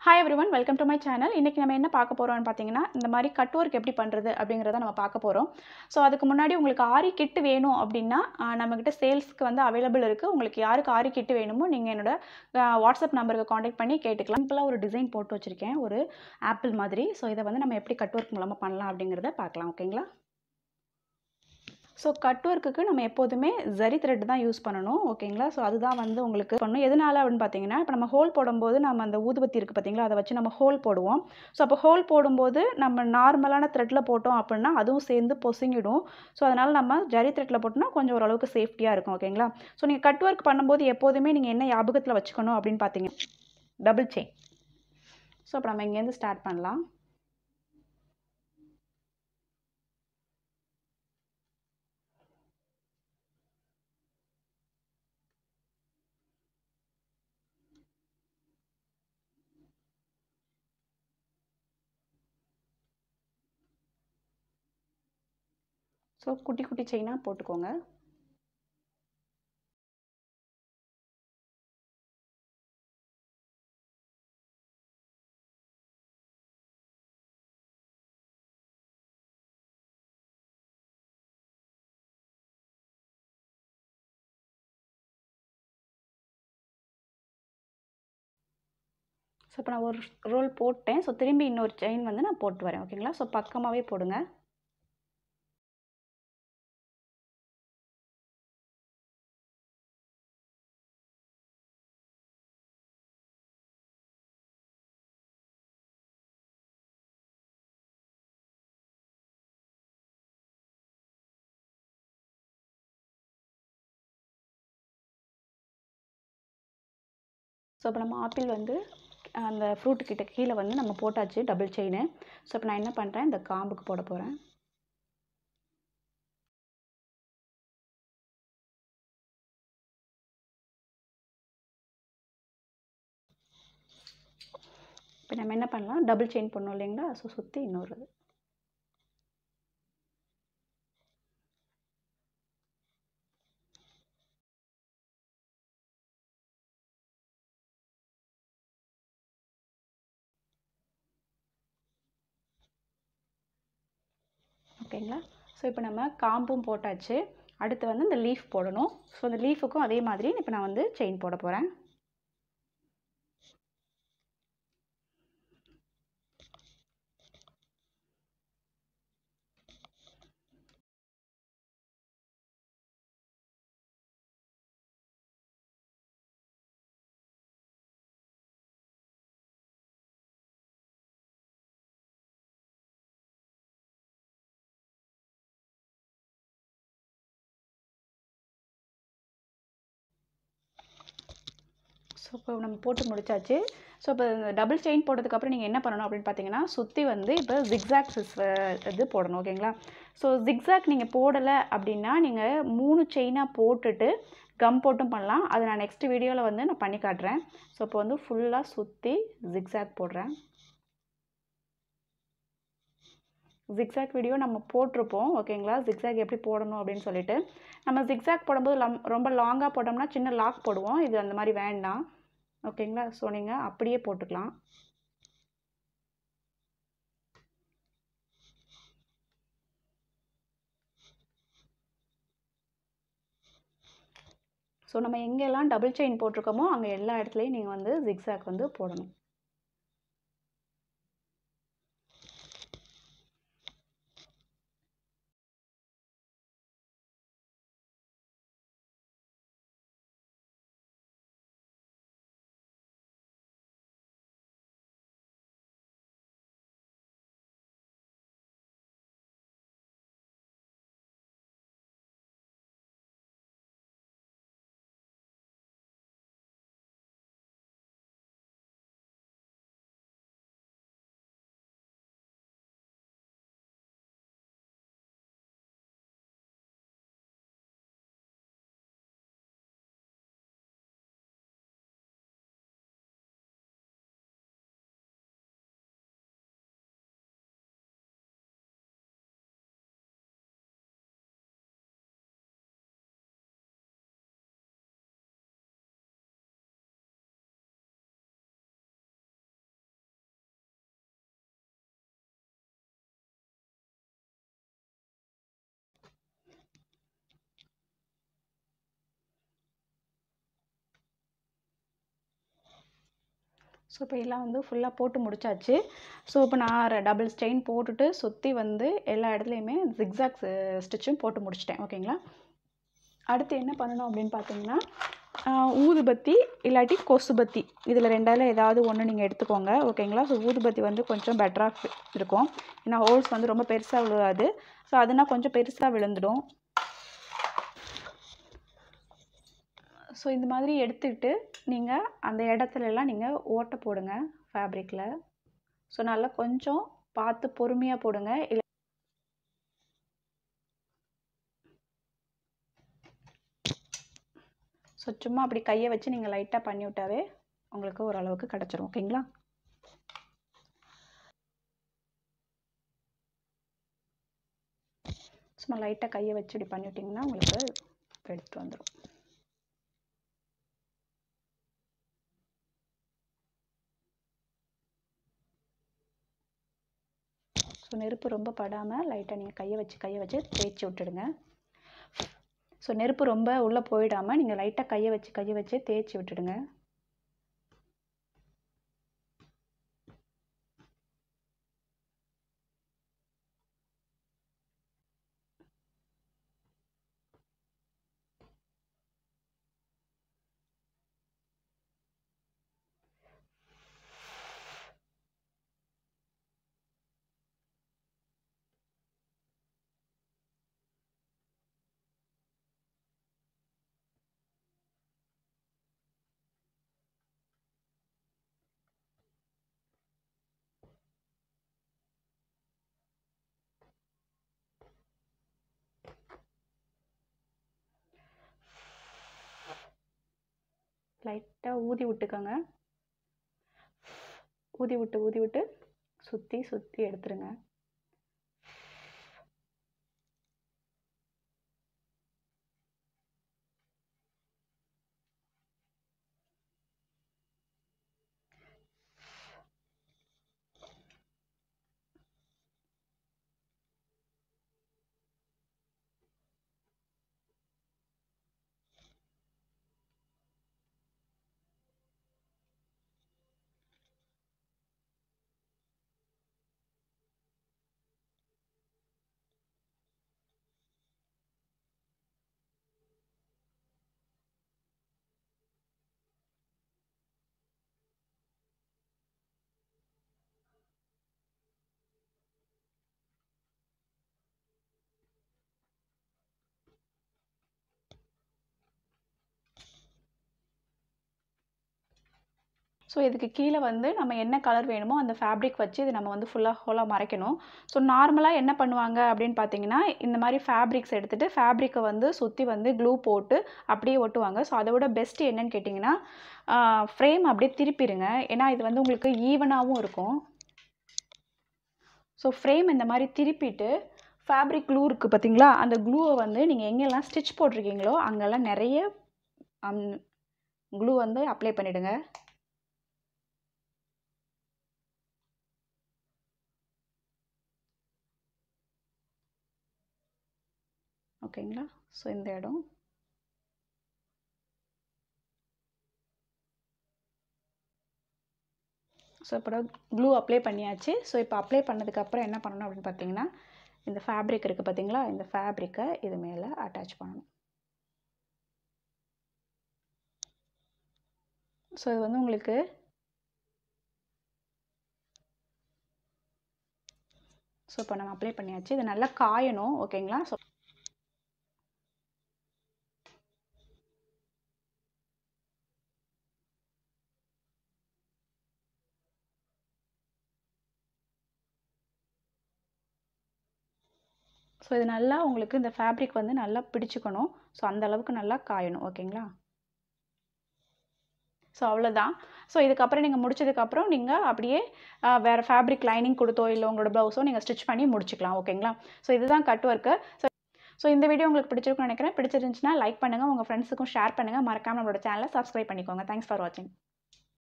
hi everyone welcome to my channel இன்றைக்கி நம்ம என்ன பார்க்க போகிறோம்னு பார்த்தீங்கன்னா இந்த மாதிரி கட் ஒர்க் எப்படி பண்ணுறது அப்படிங்கிறத நம்ம பார்க்க போகிறோம் ஸோ அதுக்கு முன்னாடி உங்களுக்கு ஆரி கிட்டு வேணும் அப்படின்னா ஆஹ், நம்மக்கிட்ட சேல்ஸ்க்கு வந்து அவைலபிள் இருக்குது உங்களுக்கு யாருக்கு ஆரி கிட்டு வேணுமோ நீங்கள் என்னோட ஆஹ், வாட்ஸ்அப் நம்பருக்கு காண்டாக்ட் பண்ணி கேட்டுக்கலாம் சிம்பிளாக ஒரு டிசைன் போட்டு வச்சுருக்கேன் ஒரு ஆப்பிள் மாதிரி ஸோ இதை வந்து நம்ம எப்படி கட் ஒர்க் மூலமாக பண்ணலாம் அப்படிங்கிறத பார்க்கலாம் ஓகேங்களா ஸோ கட் ஒர்க்குக்கு நம்ம எப்போதுமே ஜரி த்ரெட் தான் யூஸ் பண்ணணும் ஓகேங்களா ஸோ அதுதான் வந்து உங்களுக்கு பண்ணணும் எதனால அப்படின்னு பார்த்தீங்கன்னா இப்போ நம்ம ஹோல் போடும்போது நம்ம அந்த ஊதுபத்தி இருக்குது பார்த்தீங்களா அதை வச்சு நம்ம ஹோல் போடுவோம் ஸோ அப்போ ஹோல் போடும்போது நம்ம நார்மலான த்ரெட்டில் போட்டோம் அப்படின்னா அதுவும் சேர்ந்து பொசுங்கிடும் ஸோ அதனால் நம்ம ஜரி த்ரெட்டில் போட்டோம்னா கொஞ்சம் ஓரளவுக்கு சேஃப்டியாக இருக்கும் ஓகேங்களா ஸோ நீங்கள் கட் ஒர்க் பண்ணும்போது எப்போதுமே நீங்கள் என்ன ஞாபகத்தில் வச்சுக்கணும் அப்படின்னு பார்த்தீங்க டபுள் செயின் ஸோ அப்போ நம்ம இங்கேருந்து ஸ்டார்ட் பண்ணலாம் ஸோ குட்டி குட்டி செயினாக போட்டுக்கோங்க ஸோ இப்போ நான் ஒரு ரோல் போட்டேன் ஸோ திரும்பி இன்னொரு செயின் வந்து நான் போட்டு வரேன் ஓகேங்களா ஸோ பக்கமாகவே போடுங்க ஸோ இப்போ நம்ம ஆப்பிள் வந்து அந்த ஃப்ரூட் கிட்ட கீழே வந்து நம்ம போட்டாச்சு டபுள் செயின் ஸோ இப்போ நான் என்ன பண்ணுறேன் இந்த காம்புக்கு போட போகிறேன் இப்போ நம்ம என்ன பண்ணலாம் டபுள் செயின் பண்ணோம் இல்லைங்களா ஸோ சுற்றி இன்னொரு ஓகேங்களா ஸோ இப்போ நம்ம காம்பும் போட்டாச்சு அடுத்து வந்து இந்த லீஃப் போடணும் ஸோ இந்த லீஃபுக்கும் அதே மாதிரி இப்போ நான் வந்து செயின் போட போகிறேன் ஸோ இப்போ நம்ம போட்டு முடிச்சாச்சு ஸோ இப்போ இந்த டபுள் செயின் போட்டதுக்கப்புறம் நீங்கள் என்ன பண்ணணும் அப்படின்னு பார்த்தீங்கன்னா சுற்றி வந்து இப்போ ஜிக்ஸாக் இது போடணும் ஓகேங்களா ஸோ ஜிக்ஸாக் நீங்கள் போடலை அப்படின்னா நீங்கள் மூணு செயினாக போட்டுட்டு கம் போட்டும் பண்ணலாம் அது நான் நெக்ஸ்ட் வீடியோவில் வந்து நான் பண்ணி காட்டுறேன் ஸோ இப்போ வந்து ஃபுல்லாக சுற்றி ஜிக்ஸாக் போடுறேன் ஜிக்ஸாக் வீடியோ நம்ம போட்டிருப்போம் ஓகேங்களா ஜிக்ஸாக் எப்படி போடணும் அப்படின்னு சொல்லிட்டு நம்ம ஜிக்ஸாக் போடும்போது லம் ரொம்ப லாங்காக போட்டோம்னா சின்ன லாக் போடுவோம் இது அந்த மாதிரி வேண்டாம் ஓகேங்களா ஸோ நீங்கள் அப்படியே போட்டுக்கலாம் ஸோ நம்ம எங்கெல்லாம் டபுள் செயின் போட்டிருக்கோமோ அங்கே எல்லா இடத்துலையும் நீங்கள் வந்து ஜிக்ஸாக் வந்து போடணும் ஸோ இப்போ எல்லாம் வந்து ஃபுல்லாக போட்டு முடிச்சாச்சு ஸோ இப்போ நான் டபுள் ஸ்டெயின் போட்டுட்டு சுற்றி வந்து எல்லா இடத்துலையுமே ஜிக்ஸாக் ஸ்டிச்சும் போட்டு முடிச்சிட்டேன் ஓகேங்களா அடுத்து என்ன பண்ணணும் அப்படின்னு பார்த்தீங்கன்னா ஆஹ் ஊதுபத்தி இல்லாட்டி கொசுபத்தி இதில் ரெண்டாவில் ஏதாவது ஒன்று நீங்கள் எடுத்துக்கோங்க ஓகேங்களா ஸோ ஊதுபத்தி வந்து கொஞ்சம் பெட்டராக இருக்கும் ஏன்னா ஹோல்ஸ் வந்து ரொம்ப பெருசாக விழுவாது ஸோ அதுனா கொஞ்சம் பெருசாக விழுந்துடும் ஸோ இந்த மாதிரி எடுத்துக்கிட்டு நீங்கள் அந்த இடத்துல எல்லாம் நீங்கள் ஓட்டை போடுங்க ஃபேப்ரிக்கில் ஸோ நல்லா கொஞ்சம் பார்த்து பொறுமையாக போடுங்க இல்லை ஸோ சும்மா அப்படி கையை வச்சு நீங்கள் லைட்டாக பண்ணி விட்டாவே உங்களுக்கு ஓரளவுக்கு கிடச்சிரும் ஓகேங்களா சும்மா லைட்டாக கையை வச்சு இப்படி பண்ணி விட்டிங்கன்னா உங்களுக்கு எடுத்துகிட்டு வந்துடும் ஸோ நெருப்பு ரொம்ப படாமல் லைட்டாக நீங்கள் கையை வச்சு கையை வச்சு தேய்ச்சி விட்டுடுங்க ஸோ நெருப்பு ரொம்ப உள்ளே போயிடாமல் நீங்கள் லைட்டாக கையை வச்சு கையை வச்சு தேய்ச்சி விட்டுடுங்க லைட்டாக ஊதி விட்டுக்கோங்க ஊதி விட்டு ஊதி விட்டு சுற்றி சுற்றி எடுத்துருங்க ஸோ இதுக்கு கீழே வந்து நம்ம என்ன கலர் வேணுமோ அந்த ஃபேப்ரிக் வச்சு இது நம்ம வந்து ஃபுல்லாக ஹோலாக மறைக்கணும் ஸோ நார்மலாக என்ன பண்ணுவாங்க அப்படின்னு பார்த்தீங்கன்னா இந்த மாதிரி ஃபேப்ரிக்ஸ் எடுத்துகிட்டு ஃபேப்ரிக்கை வந்து சுற்றி வந்து க்ளூ போட்டு அப்படியே ஒட்டுவாங்க ஸோ அதை விட பெஸ்ட்டு என்னன்னு கேட்டிங்கன்னா ஃப்ரேம் அப்படியே திருப்பிடுங்க ஏன்னா இது வந்து உங்களுக்கு ஈவனாகவும் இருக்கும் ஸோ ஃப்ரேம் இந்த மாதிரி திருப்பிட்டு ஃபேப்ரிக் க்ளூ இருக்குது பார்த்தீங்களா அந்த க்ளூவை வந்து நீங்கள் எங்கெல்லாம் ஸ்டிச் போட்டிருக்கீங்களோ அங்கெல்லாம் நிறைய க்ளூ வந்து அப்ளை பண்ணிவிடுங்க ஓகேங்களா ஸோ இந்த இடம் ஸோ இப்போ க்ளூ அப்ளை பண்ணியாச்சு ஸோ இப்போ அப்ளை பண்ணதுக்கப்புறம் என்ன பண்ணணும் அப்படின்னு பார்த்தீங்கன்னா இந்த ஃபேப்ரிக் இருக்குது பார்த்தீங்களா இந்த ஃபேப்ரிக்கை இது மேலே அட்டாச் பண்ணணும் ஸோ இது வந்து உங்களுக்கு ஸோ இப்போ நம்ம அப்ளை பண்ணியாச்சு இது நல்லா காயணும் ஓகேங்களா ஸோ ஸோ இது நல்லா உங்களுக்கு இந்த ஃபேப்ரிக் வந்து நல்லா பிடிச்சிக்கணும் ஸோ அந்த அளவுக்கு நல்லா காயணும் ஓகேங்களா ஸோ அவ்வளோதான் ஸோ இதுக்கப்புறம் நீங்கள் முடிச்சதுக்கப்புறம் நீங்கள் அப்படியே வேறு ஃபேப்ரிக் லைனிங் கொடுத்தோ இல்லை உங்களோட ப்ளவுஸோ நீங்கள் ஸ்டிச் பண்ணி முடிச்சுக்கலாம் ஓகேங்களா ஸோ இதுதான் கட் ஒர்க்கு ஸோ ஸோ இந்த வீடியோ உங்களுக்கு பிடிச்சிருக்கும்னு நினைக்கிறேன் பிடிச்சிருந்துச்சுன்னா லைக் பண்ணுங்கள் உங்கள் ஃப்ரெண்ட்ஸுக்கும் ஷேர் பண்ணுங்கள் மறக்காமல் நம்மளோட சேனலை சப்ஸ்கிரைப் பண்ணிக்கோங்க தேங்க்ஸ் ஃபார் வாட்சிங்